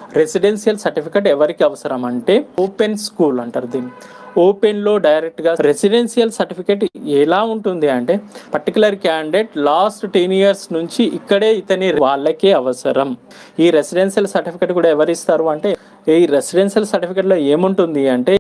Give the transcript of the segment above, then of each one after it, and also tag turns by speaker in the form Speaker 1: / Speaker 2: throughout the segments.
Speaker 1: residential certificate ఎవరికి అవసరం అంటే ఓపెన్ స్కూల్ అంటారు దీన్ని ఓపెన్లో డైరెక్ట్గా రెసిడెన్షియల్ సర్టిఫికేట్ ఎలా ఉంటుంది అంటే particular candidate last ten years నుంచి ఇక్కడే ఇతని వాళ్ళకే అవసరం ఈ రెసిడెన్షియల్ సర్టిఫికేట్ కూడా ఎవరు ఇస్తారు అంటే ఈ రెసిడెన్షియల్ సర్టిఫికేట్లో ఏముంటుంది అంటే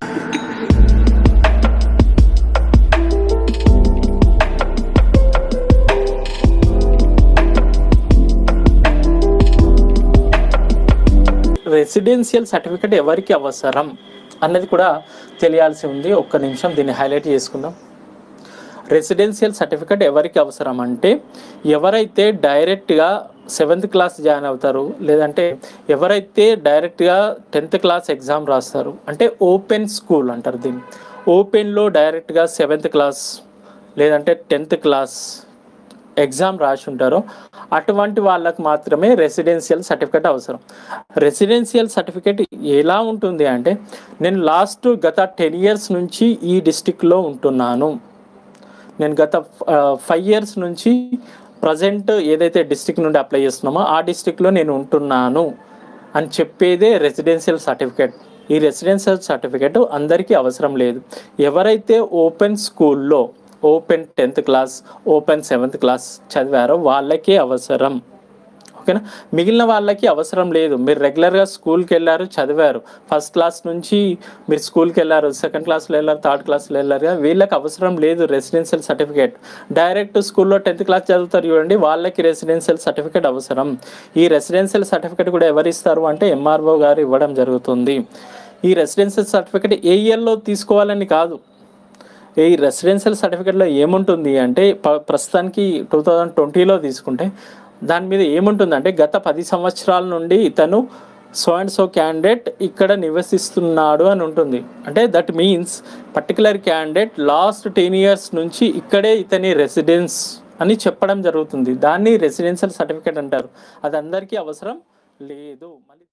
Speaker 1: రెసిడెన్షియల్ సర్టిఫికేట్ ఎవరికి అవసరం అన్నది కూడా తెలియాల్సి ఉంది ఒక్క నిమిషం దీన్ని హైలైట్ చేసుకుందాం రెసిడెన్షియల్ సర్టిఫికేట్ ఎవరికి అవసరం అంటే ఎవరైతే డైరెక్ట్గా సెవెంత్ క్లాస్ జాయిన్ అవుతారు లేదంటే ఎవరైతే డైరెక్ట్గా టెన్త్ క్లాస్ ఎగ్జామ్ రాస్తారు అంటే ఓపెన్ స్కూల్ అంటారు దీన్ని ఓపెన్లో డైరెక్ట్గా సెవెంత్ క్లాస్ లేదంటే టెన్త్ క్లాస్ ఎగ్జామ్ రాసి ఉంటారో అటువంటి వాళ్ళకు మాత్రమే రెసిడెన్షియల్ సర్టిఫికేట్ అవసరం రెసిడెన్షియల్ సర్టిఫికేట్ ఎలా ఉంటుంది అంటే నేను లాస్ట్ గత టెన్ ఇయర్స్ నుంచి ఈ డిస్టిక్లో ఉంటున్నాను నేను గత ఫైవ్ ఇయర్స్ నుంచి ప్రజెంట్ ఏదైతే డిస్టిక్ నుండి అప్లై చేస్తున్నామో ఆ డిస్టిక్లో నేను ఉంటున్నాను అని చెప్పేదే రెసిడెన్షియల్ సర్టిఫికేట్ ఈ రెసిడెన్షియల్ సర్టిఫికేట్ అందరికీ అవసరం లేదు ఎవరైతే ఓపెన్ స్కూల్లో open tenth class open seventh class చదివారో వాళ్ళకే అవసరం ఓకేనా మిగిలిన వాళ్ళకి అవసరం లేదు మీరు రెగ్యులర్గా స్కూల్కి వెళ్ళారు చదివారు ఫస్ట్ క్లాస్ నుంచి మీరు స్కూల్కి వెళ్ళారు సెకండ్ క్లాస్లో వెళ్ళారు థర్డ్ క్లాస్లో వెళ్ళారు కదా వీళ్ళకి అవసరం లేదు రెసిడెన్షియల్ సర్టిఫికేట్ డైరెక్ట్ స్కూల్లో టెన్త్ క్లాస్ చదువుతారు చూడండి వాళ్ళకి రెసిడెన్షియల్ సర్టిఫికేట్ అవసరం ఈ రెసిడెన్షియల్ సర్టిఫికేట్ కూడా ఎవరు ఇస్తారు అంటే ఎంఆర్ఓ గారు ఇవ్వడం జరుగుతుంది ఈ రెసిడెన్షియల్ సర్టిఫికేట్ ఏ ఇయర్లో తీసుకోవాలని కాదు ఈ రెసిడెన్షియల్ సర్టిఫికేట్లో ఏముంటుంది అంటే ప- ప్రస్తుతానికి టూ థౌజండ్ ట్వంటీలో తీసుకుంటే దాని మీద ఏముంటుందంటే గత పది సంవత్సరాల నుండి ఇతను సో అండ్ సో క్యాండిడేట్ ఇక్కడ నివసిస్తున్నాడు అని ఉంటుంది అంటే that means particular candidate last ten years నుంచి ఇక్కడే ఇతని రెసిడెన్స్ అని చెప్పడం జరుగుతుంది దాన్ని రెసిడెన్షియల్ సర్టిఫికేట్ అంటారు అది అందరికీ అవసరం లేదు మళ్ళీ